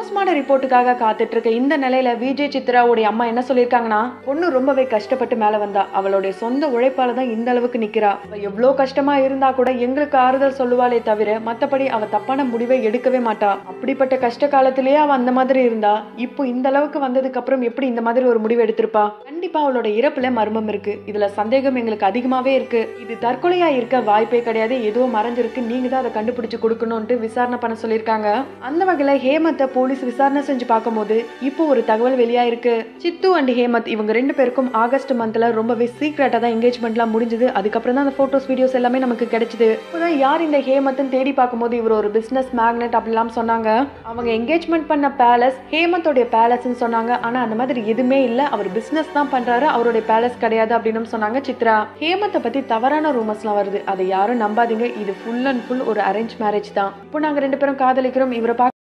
post-mortem ரிப்போர்ட்டுக்காக காத்துட்டு இருக்க இந்த நிலையில விஜய் சித்ராவுடைய அம்மா என்ன சொல்லியிருக்காங்கன்னா பொண்ணு ரொம்பவே கஷ்டப்பட்டு மேல வந்தா அவளுடைய சொந்த உழைப்பால தான் இந்த அளவுக்கு நிக்கிறா அவ எவ்வளோ கஷ்டமா இருந்தா கூட எங்களுக்கு ஆறுதல் சொல்லுவாளே தவிர மத்தபடி அவ தப்பான முடிவை எடுக்கவே மாட்டா அப்படிப்பட்ட கஷ்ட காலத்திலேயே அவ அந்த மாதிரி இருந்தா இப்போ இந்த அளவுக்கு வந்ததுக்கு அப்புறம் எப்படி இந்த மாதிரி ஒரு முடிவு எடுத்திருப்பா கண்டிப்பா அவளோட இறப்புல மர்மம் இருக்கு இதுல சந்தேகம் எங்களுக்கு அதிகமாவே இருக்கு இது தற்கொலையா இருக்க வாய்ப்பே கிடையாது ஏதோ மறைஞ்சிருக்கு நீங்க தான் அதை கண்டுபிடிச்சு கொடுக்கணும்ட்டு விசாரணை பண்ண சொல்லியிருக்காங்க அந்த வகையில ஹேமத்தை போலீஸ் விசாரணை செஞ்சு பார்க்கும்போது இப்போ ஒரு தகவல் வெளியாயிருக்கு சித்து அண்ட் ஹேமந்த் இவங்க ரெண்டு பேருக்கும் ஆகஸ்ட் மந்த்ல ரொம்பவே சீக்ரெட்டா தான் என்கேஜ்மெண்ட்லாம் முடிஞ்சது அதுக்கப்புறம் தான் அந்த போட்டோஸ் வீடியோஸ் எல்லாமே நமக்கு கிடைச்சது இப்போதான் யார் இந்த ஹேமந்த்னு தேடி பார்க்கும்போது இவர் ஒரு பிசினஸ் மேக்னெட் அப்படிலாம் சொன்னாங்க அவங்க என்கேஜ்மெண்ட் பண்ண பேலஸ் ஹேமந்தோடைய பேலஸ்ன்னு சொன்னாங்க ஆனா அந்த மாதிரி எதுவுமே இல்ல அவர் பிசினஸ் தான் பண்றாரு அவருடைய பேலஸ் கிடையாது அப்படின்னு சொன்னாங்க சித்ரா ஹேமத்தை பத்தி தவறான ரூமர்ஸ்லாம் வருது அதை யாரும் நம்பாதீங்க இது ஃபுல் அண்ட் ஃபுல் ஒரு அரேஞ்ச் மேரேஜ் தான் இப்போ நாங்க ரெண்டு பேரும் காதலிக்கிறோம் இவரை பார்க்க